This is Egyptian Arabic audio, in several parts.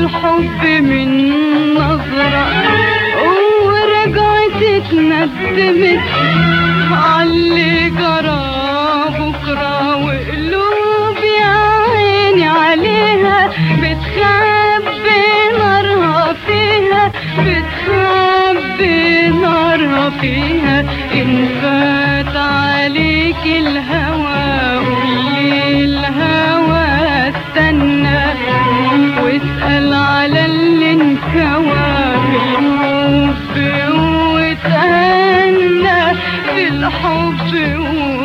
الحب من نظرة ورجعت اتندمت عاللي جرى بكرة وقلوب يا عيني عليها بتخبي نارها فيها بتخبي نارها فيها إن فات عليك الهوى قولي الهوى استنى واسأل على اللي انكوى في الحب واتهنى في الحب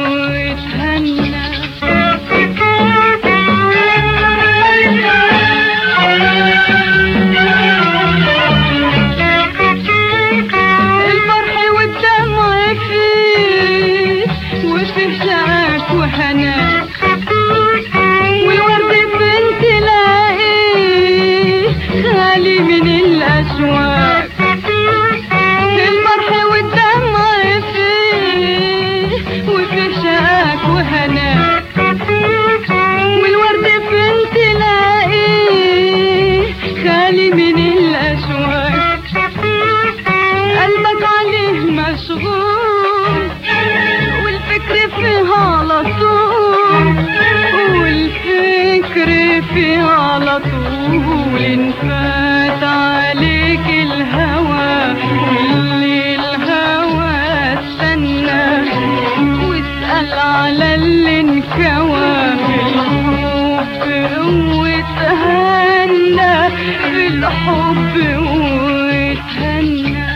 واتهنى الفرح والدمع فيه وفي شعاك وهناك والورد فين تلاقيه خالي من الأشواك المرح والدمع فيه وفي شاك وهناك والورد فين تلاقيه خالي من الأشواك قلبك عليه مشغول والفكر فيه على طول والفكر فيه على طول إن فات عليك الهوى واللي الهوى استنى واسأل على اللي انكوى في الحب واتهنى في الحب واتهنى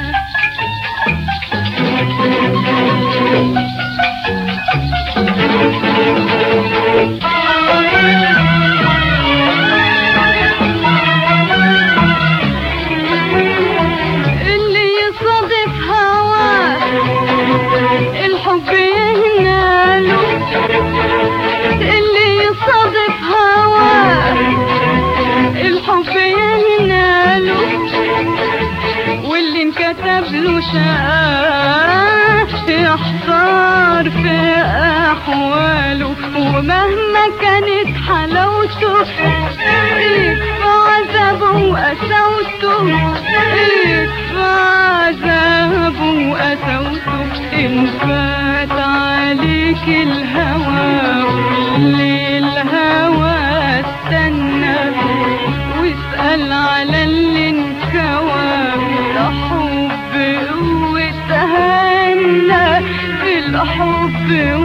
اللي يصادف هواه الحب يهناله اللي يصادف هواه الحب يهناله واللي انكتب له شقاه يحتار في احواله ومهما كانت حلاوته يكفى عذابه وقساوته يكفى عذابه وقساوته إن فات عليك الهوى واللي الهوى استنى واسأل على اللي انكوى في الحب واتهنى في الحب